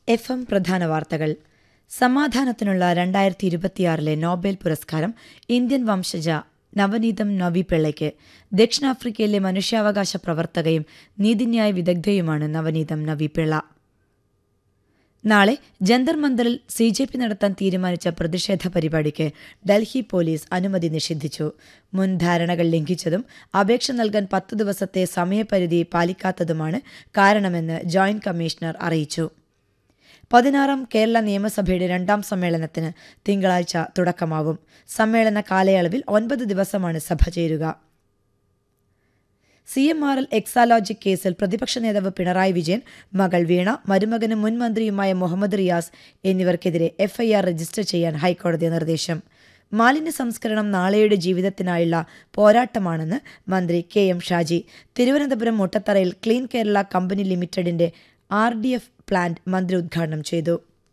F M പ്രധാന വാർത്തകൾ സമാധാനത്തിനുള്ള രണ്ടായിരത്തി ഇരുപത്തിയാറിലെ നോബൽ പുരസ്കാരം ഇന്ത്യൻ വംശജ നവനീതം നവി പിള്ളയ്ക്ക് ദക്ഷിണാഫ്രിക്കയിലെ മനുഷ്യാവകാശ പ്രവർത്തകയും നീതിന്യായ വിദഗ്ധയുമാണ് നവനീതം നവി പിള്ള നാളെ ജന്തർ മന്ദറിൽ സി ജെ പി നടത്താൻ തീരുമാനിച്ച പ്രതിഷേധ പരിപാടിക്ക് ഡൽഹി പോലീസ് അനുമതി നിഷേധിച്ചു മുൻ ധാരണകൾ ലംഘിച്ചതും അപേക്ഷ നൽകാൻ പത്ത് ദിവസത്തെ സമയപരിധി പാലിക്കാത്തതുമാണ് കാരണമെന്ന് ജോയിന്റ് കമ്മീഷണർ അറിയിച്ചു പതിനാറാം കേരള നിയമസഭയുടെ രണ്ടാം സമ്മേളനത്തിന് തിങ്കളാഴ്ച തുടക്കമാവും സമ്മേളന കാലയളവിൽ ഒൻപത് ദിവസമാണ് സഭ ചേരുക C M R L Exalogic കേസിൽ പ്രതിപക്ഷ നേതാവ് പിണറായി വിജയൻ മകൾ വീണ മരുമകനും മുൻ മന്ത്രിയുമായ മുഹമ്മദ് റിയാസ് എന്നിവർക്കെതിരെ എഫ്ഐആർ രജിസ്റ്റർ ചെയ്യാൻ ഹൈക്കോടതി നിർദ്ദേശം മാലിന്യ സംസ്കരണം നാളെയുടെ ജീവിതത്തിനായുള്ള പോരാട്ടമാണെന്ന് മന്ത്രി കെ എം ഷാജി തിരുവനന്തപുരം മുട്ടത്തറയിൽ ക്ലീൻ കേരള കമ്പനി ലിമിറ്റഡിന്റെ ആർ ഡി എഫ് പ്ലാന്റ് മന്ത്രി ഉദ്ഘാടനം ചെയ്തു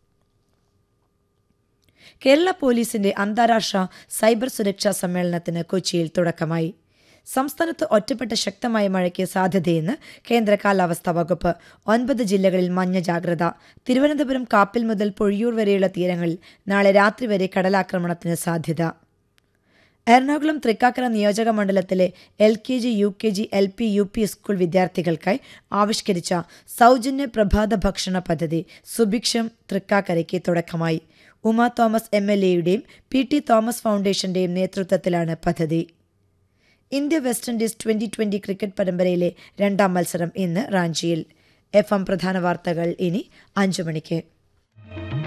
കേരള പോലീസിന്റെ അന്താരാഷ്ട്ര സൈബർ സുരക്ഷാ സമ്മേളനത്തിന് കൊച്ചിയിൽ തുടക്കമായി സംസ്ഥാനത്ത് ഒറ്റപ്പെട്ട ശക്തമായ മഴയ്ക്ക് സാധ്യതയെന്ന് കേന്ദ്ര കാലാവസ്ഥാ വകുപ്പ് ഒൻപത് ജില്ലകളിൽ മഞ്ഞ ജാഗ്രത തിരുവനന്തപുരം കാപ്പിൽ മുതൽ പൊഴിയൂർ വരെയുള്ള തീരങ്ങളിൽ നാളെ രാത്രി വരെ കടലാക്രമണത്തിന് സാധ്യത എറണാകുളം തൃക്കാക്കര നിയോജക മണ്ഡലത്തിലെ L K G U K G L P U P school വിദ്യാർത്ഥികൾക്കായി ആവിഷ്കരിച്ച സൗജന്യ പ്രഭാത ഭക്ഷണ പദ്ധതി സുഭിക്ഷം തൃക്കാക്കരയ്ക്ക് തുടക്കമായി ഉമ തോമസ് എം എൽ എയുടെയും പി ടി തോമസ് ഫൗണ്ടേഷന്റെയും നേതൃത്വത്തിലാണ് പദ്ധതി India West Indies twenty twenty cricket പരമ്പരയിലെ രണ്ടാം മത്സരം ഇന്ന് റാഞ്ചിയിൽ എഫ് എം പ്രധാന വാർത്തകൾ ഇനി അഞ്ചു മണിക്ക്